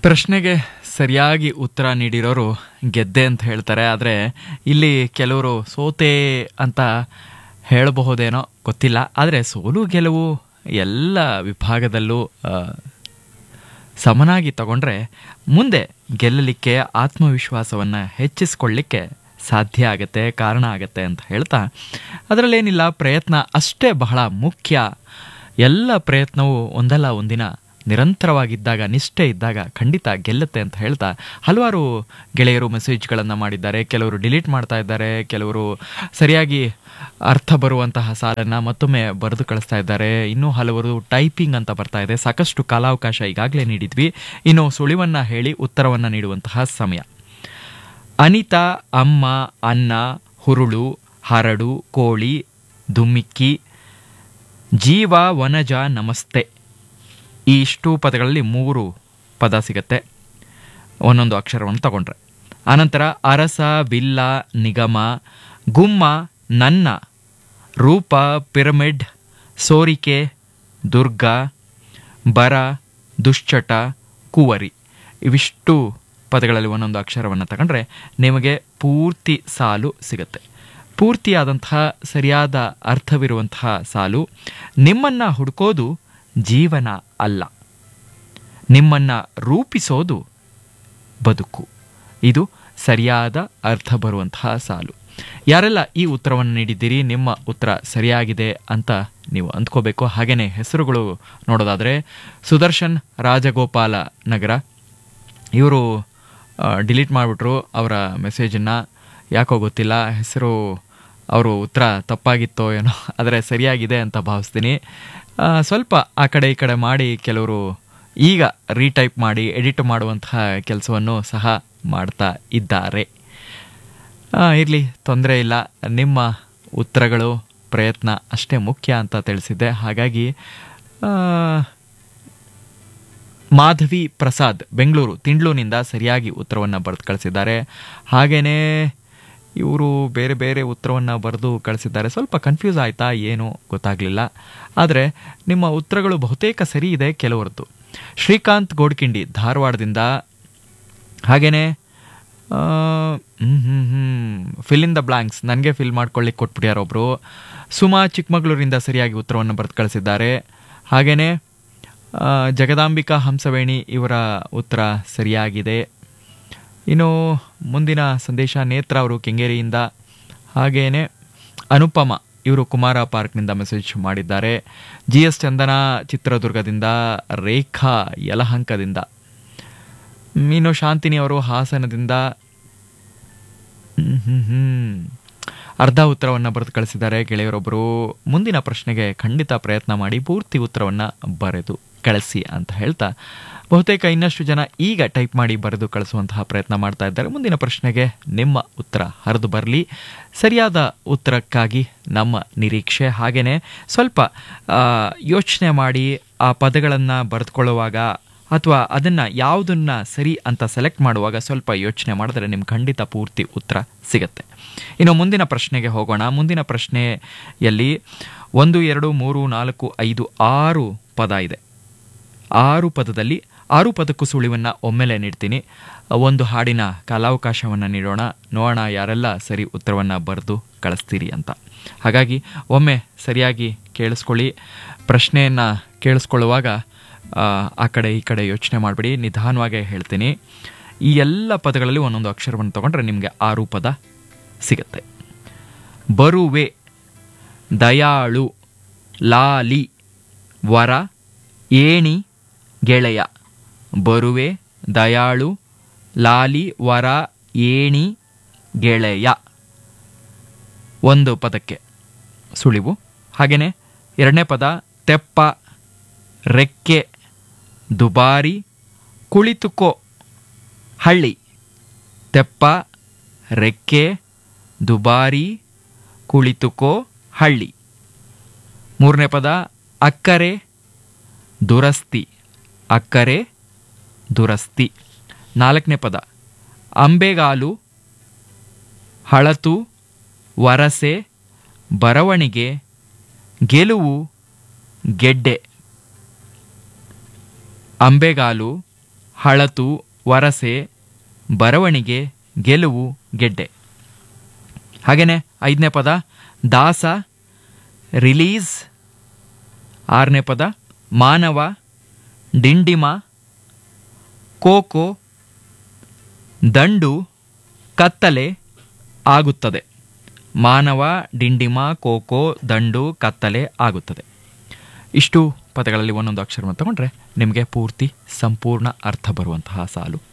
ಪ್ರಶ್ನೆಗೆ ಸರಿಯಾಗಿ ಉತ್ತರ ನೀಡಿರೋರು ಗೆದ್ದೆ ಅಂತ ಹೇಳ್ತಾರೆ ಆದರೆ ಇಲ್ಲಿ ಕೆಲವರು ಸೋತೆ ಅಂತ ಹೇಳಬಹುದೇನೋ ಗೊತ್ತಿಲ್ಲ ಆದರೆ ಸೋಲು ಗೆಲುವು ಎಲ್ಲ ವಿಭಾಗದಲ್ಲೂ ಆ, ಸಮನಾಗಿ ತಗೊಂಡ್ರೆ ಮುಂದೆ ಗೆಲ್ಲಲಿಕ್ಕೆ ಆತ್ಮವಿಶ್ವಾಸವನ್ನು ಹೆಚ್ಚಿಸ್ಕೊಳ್ಳಿಕ್ಕೆ ಸಾಧ್ಯ ಆಗತ್ತೆ ಕಾರಣ ಆಗತ್ತೆ ಅಂತ ಹೇಳ್ತಾ ಅದರಲ್ಲೇನಿಲ್ಲ ಪ್ರಯತ್ನ ಅಷ್ಟೇ ಬಹಳ ಮುಖ್ಯ ಎಲ್ಲ ಪ್ರಯತ್ನವು ಒಂದಲ್ಲ ಒಂದಿನ ನಿರಂತರವಾಗಿದ್ದಾಗ ನಿಷ್ಠೆ ಇದ್ದಾಗ ಖಂಡಿತ ಗೆಲ್ಲುತ್ತೆ ಅಂತ ಹೇಳ್ತಾ ಹಲವಾರು ಗೆಳೆಯರು ಮೆಸೇಜ್ಗಳನ್ನು ಮಾಡಿದ್ದಾರೆ ಕೆಲವರು ಡಿಲೀಟ್ ಮಾಡ್ತಾ ಇದ್ದಾರೆ ಕೆಲವರು ಸರಿಯಾಗಿ ಅರ್ಥ ಬರುವಂತಹ ಸಾಲನ್ನು ಮತ್ತೊಮ್ಮೆ ಬರೆದು ಕಳಿಸ್ತಾ ಇದ್ದಾರೆ ಇನ್ನೂ ಹಲವರು ಟೈಪಿಂಗ್ ಅಂತ ಬರ್ತಾ ಇದೆ ಸಾಕಷ್ಟು ಕಾಲಾವಕಾಶ ಈಗಾಗಲೇ ನೀಡಿದ್ವಿ ಇನ್ನು ಸುಳಿವನ್ನು ಹೇಳಿ ಉತ್ತರವನ್ನು ನೀಡುವಂತಹ ಸಮಯ ಅನಿತಾ ಅಮ್ಮ ಅನ್ನ ಹುರುಳು ಹರಡು ಕೋಳಿ ದುಮ್ಮಿಕ್ಕಿ ಜೀವ ವನಜ ನಮಸ್ತೆ ಈ ಇಷ್ಟು ಪದಗಳಲ್ಲಿ ಮೂರು ಪದ ಸಿಗತ್ತೆ ಒಂದೊಂದು ಅಕ್ಷರವನ್ನು ತಗೊಂಡ್ರೆ ಆನಂತರ ಅರಸ ಬಿಲ್ಲ ನಿಗಮ ಗುಮ್ಮ ನನ್ನ ರೂಪ ಪಿರಮಿಡ್ ಸೋರಿಕೆ ದುರ್ಗ ಬರ ದುಶ್ಚಟ ಕುವರಿ ಇವಿಷ್ಟು ಪದಗಳಲ್ಲಿ ಒಂದೊಂದು ಅಕ್ಷರವನ್ನು ತಗೊಂಡ್ರೆ ನಿಮಗೆ ಪೂರ್ತಿ ಸಾಲು ಸಿಗುತ್ತೆ ಪೂರ್ತಿಯಾದಂತಹ ಸರಿಯಾದ ಅರ್ಥವಿರುವಂತಹ ಸಾಲು ನಿಮ್ಮನ್ನ ಹುಡುಕೋದು ಜೀವನ ಅಲ್ಲ ನಿಮ್ಮನ್ನ ರೂಪಿಸೋದು ಬದುಕು ಇದು ಸರಿಯಾದ ಅರ್ಥ ಬರುವಂತಹ ಸಾಲು ಯಾರೆಲ್ಲ ಈ ಉತ್ತರವನ್ನು ನೀಡಿದ್ದೀರಿ ನಿಮ್ಮ ಉತ್ತರ ಸರಿಯಾಗಿದೆ ಅಂತ ನೀವು ಅಂದ್ಕೋಬೇಕು ಹಾಗೆಯೇ ಹೆಸರುಗಳು ನೋಡೋದಾದರೆ ಸುದರ್ಶನ್ ರಾಜಗೋಪಾಲ ನಗರ ಇವರು ಡಿಲೀಟ್ ಮಾಡಿಬಿಟ್ರು ಅವರ ಮೆಸೇಜನ್ನು ಯಾಕೋ ಗೊತ್ತಿಲ್ಲ ಹೆಸರು ಅವರು ಉತ್ತರ ತಪ್ಪಾಗಿತ್ತೋ ಏನೋ ಆದರೆ ಸರಿಯಾಗಿದೆ ಅಂತ ಭಾವಿಸ್ತೀನಿ ಆ, ಸ್ವಲ್ಪ ಆ ಕಡೆ ಈ ಕಡೆ ಮಾಡಿ ಕೆಲವರು ಈಗ ರೀಟೈಪ್ ಮಾಡಿ ಎಡಿಟ್ ಮಾಡುವಂತಹ ಕೆಲಸವನ್ನು ಸಹ ಮಾಡ್ತಾ ಇದ್ದಾರೆ ಇರಲಿ ತೊಂದರೆ ಇಲ್ಲ ನಿಮ್ಮ ಉತ್ತರಗಳು ಪ್ರಯತ್ನ ಅಷ್ಟೇ ಮುಖ್ಯ ಅಂತ ತಿಳಿಸಿದ್ದೆ ಹಾಗಾಗಿ ಆ, ಮಾಧವಿ ಪ್ರಸಾದ್ ಬೆಂಗಳೂರು ತಿಂಡ್ಲೂನಿಂದ ಸರಿಯಾಗಿ ಉತ್ತರವನ್ನು ಬರೆದು ಕಳಿಸಿದ್ದಾರೆ ಹಾಗೆಯೇ ಇವರು ಬೇರೆ ಬೇರೆ ಉತ್ತರವನ್ನು ಬರೆದು ಕಳಿಸಿದ್ದಾರೆ ಸ್ವಲ್ಪ ಕನ್ಫ್ಯೂಸ್ ಆಯಿತಾ ಏನು ಗೊತ್ತಾಗಲಿಲ್ಲ ಆದರೆ ನಿಮ್ಮ ಉತ್ತರಗಳು ಬಹುತೇಕ ಸರಿ ಇದೆ ಕೆಲವರದ್ದು ಶ್ರೀಕಾಂತ್ ಗೋಡ್ಕಿಂಡಿ ಧಾರವಾಡದಿಂದ ಹಾಗೆಯೇ ಫಿಲ್ ಇನ್ ದ ಬ್ಲಾಂಕ್ಸ್ ನನಗೆ ಫಿಲ್ ಮಾಡ್ಕೊಳ್ಳಿಕ್ಕೆ ಕೊಟ್ಬಿಟ್ಯಾರ ಒಬ್ಬರು ಸುಮಾ ಚಿಕ್ಕಮಗಳೂರಿಂದ ಸರಿಯಾಗಿ ಉತ್ತರವನ್ನು ಬರೆದು ಕಳಿಸಿದ್ದಾರೆ ಹಾಗೆಯೇ ಆ, ಜಗದಾಂಬಿಕಾ ಹಂಸವೇಣಿ ಇವರ ಉತ್ತರ ಸರಿಯಾಗಿದೆ ಇನ್ನು ಮುಂದಿನ ಸಂದೇಶ ನೇತ್ರ ಅವರು ಕೆಂಗೇರಿಯಿಂದ ಹಾಗೇನೆ ಅನುಪಮ ಇವರು ಕುಮಾರ ಪಾರ್ಕ್ನಿಂದ ಮೆಸೇಜ್ ಮಾಡಿದ್ದಾರೆ ಜಿ ಎಸ್ ಚಂದನ ಚಿತ್ರದುರ್ಗದಿಂದ ರೇಖಾ ಯಲಹಂಕದಿಂದ ಹ್ಮ್, ಇನ್ನು ಶಾಂತಿನಿ ಅವರು ಹಾಸನದಿಂದ ಹ್ಮ್, ಹ್ಮ್, ಹ್ಮ್. ಅರ್ಧ ಉತ್ತರವನ್ನು ಬರೆದು ಕಳಿಸಿದ್ದಾರೆ ಗೆಳೆಯರೊಬ್ಬರು ಮುಂದಿನ ಪ್ರಶ್ನೆಗೆ ಖಂಡಿತ ಪ್ರಯತ್ನ ಮಾಡಿ ಪೂರ್ತಿ ಉತ್ತರವನ್ನು ಬರೆದು ಕಳಿಸಿ ಅಂತ ಹೇಳ್ತಾ ಬಹುತೇಕ ಇನ್ನಷ್ಟು ಜನ ಈಗ ಟೈಪ್ ಮಾಡಿ ಬರೆದು ಕಳಿಸುವಂತಹ ಪ್ರಯತ್ನ ಮಾಡ್ತಾ ಇದ್ದಾರೆ ಮುಂದಿನ ಪ್ರಶ್ನೆಗೆ ನಿಮ್ಮ ಉತ್ತರ ಹರಿದು ಬರಲಿ ಸರಿಯಾದ ಉತ್ತರಕ್ಕಾಗಿ ನಮ್ಮ ನಿರೀಕ್ಷೆ ಹಾಗೆಯೇ ಸ್ವಲ್ಪ ಯೋಚನೆ ಮಾಡಿ ಆ ಪದಗಳನ್ನು ಬರೆದುಕೊಳ್ಳುವಾಗ ಅಥವಾ ಅದನ್ನು ಯಾವುದನ್ನ ಸರಿ ಅಂತ ಸೆಲೆಕ್ಟ್ ಮಾಡುವಾಗ ಸ್ವಲ್ಪ ಯೋಚನೆ ಮಾಡಿದ್ರೆ ನಿಮ್ಗೆ ಖಂಡಿತ ಪೂರ್ತಿ ಉತ್ತರ ಸಿಗುತ್ತೆ ಇನ್ನು ಮುಂದಿನ ಪ್ರಶ್ನೆಗೆ ಹೋಗೋಣ ಮುಂದಿನ ಪ್ರಶ್ನೆಯಲ್ಲಿ ಒಂದು ಎರಡು ಮೂರು ನಾಲ್ಕು ಐದು ಆರು ಪದ ಇದೆ ಆರು ಪದದಲ್ಲಿ ಆರು ಪದಕ್ಕೂ ಸುಳಿವನ್ನು ಒಮ್ಮೆಲೆ ನೀಡ್ತೀನಿ ಒಂದು ಹಾಡಿನ ಕಾಲಾವಕಾಶವನ್ನು ನೀಡೋಣ ನೋಡೋಣ ಯಾರೆಲ್ಲ ಸರಿ ಉತ್ತರವನ್ನು ಬರೆದು ಕಳಿಸ್ತೀರಿ ಅಂತ ಹಾಗಾಗಿ ಒಮ್ಮೆ ಸರಿಯಾಗಿ ಕೇಳಿಸ್ಕೊಳ್ಳಿ ಪ್ರಶ್ನೆಯನ್ನು ಕೇಳಿಸ್ಕೊಳ್ಳುವಾಗ ಆ, ಆ ಕಡೆ ಈ ಕಡೆ ಯೋಚನೆ ಮಾಡಿಬಿಡಿ ನಿಧಾನವಾಗಿ ಹೇಳ್ತೀನಿ ಈ ಎಲ್ಲ ಪದಗಳಲ್ಲಿ ಒಂದೊಂದು ಅಕ್ಷರವನ್ನು ತಗೊಂಡ್ರೆ ನಿಮಗೆ ಆರು ಪದ ಸಿಗುತ್ತೆ ಬರುವೆ ದಯಾಳು ಲಾಲಿ ವರ ಏಣಿ ಗೆಳೆಯ ಬರುವೆ ದಯಾಳು ಲಾಲಿ ವರ ಏಣಿ ಗೆಳೆಯ ಒಂದು ಪದಕ್ಕೆ ಸುಳಿವು ಹಾಗೆಯೇ ಎರಡನೇ ಪದ ತೆಪ್ಪ ರೆಕ್ಕೆ ದುಬಾರಿ ಕುಳಿತುಕೋ ಹಳ್ಳಿ ತೆಪ್ಪ ರೆಕ್ಕೆ ದುಬಾರಿ ಕುಳಿತುಕೋ ಹಳ್ಳಿ ಮೂರನೇ ಪದ ಅಕ್ಕರೆ ದುರಸ್ತಿ ಅಕ್ಕರೆ ದುರಸ್ತಿ ನಾಲ್ಕನೇ ಪದ ಅಂಬೆಗಾಲು ಹಳತು ವರಸೆ ಬರವಣಿಗೆ ಗೆಲುವು ಗೆಡ್ಡೆ ಅಂಬೆಗಾಲು ಹಳತು ವರಸೆ ಬರವಣಿಗೆ ಗೆಲುವು ಗೆಡ್ಡೆ ಹಾಗೆಯೇ ಐದನೇ ಪದ ದಾಸ ರಿಲೀಸ್ ಆರನೇ ಪದ ಮಾನವ ಡಿಂಡಿಮ ಕೋಕೋ ದಂಡು ಕತ್ತಲೆ ಆಗುತ್ತದೆ ಮಾನವ ಡಿಂಡಿಮ ಕೋಕೋ ದಂಡು ಕತ್ತಲೆ ಆಗುತ್ತದೆ ಇಷ್ಟು ಪದಗಳಲ್ಲಿ ಒಂದೊಂದು ಅಕ್ಷರವನ್ನು ತಗೊಂಡ್ರೆ ನಿಮಗೆ ಪೂರ್ತಿ ಸಂಪೂರ್ಣ ಅರ್ಥ ಬರುವಂತಹ ಸಾಲು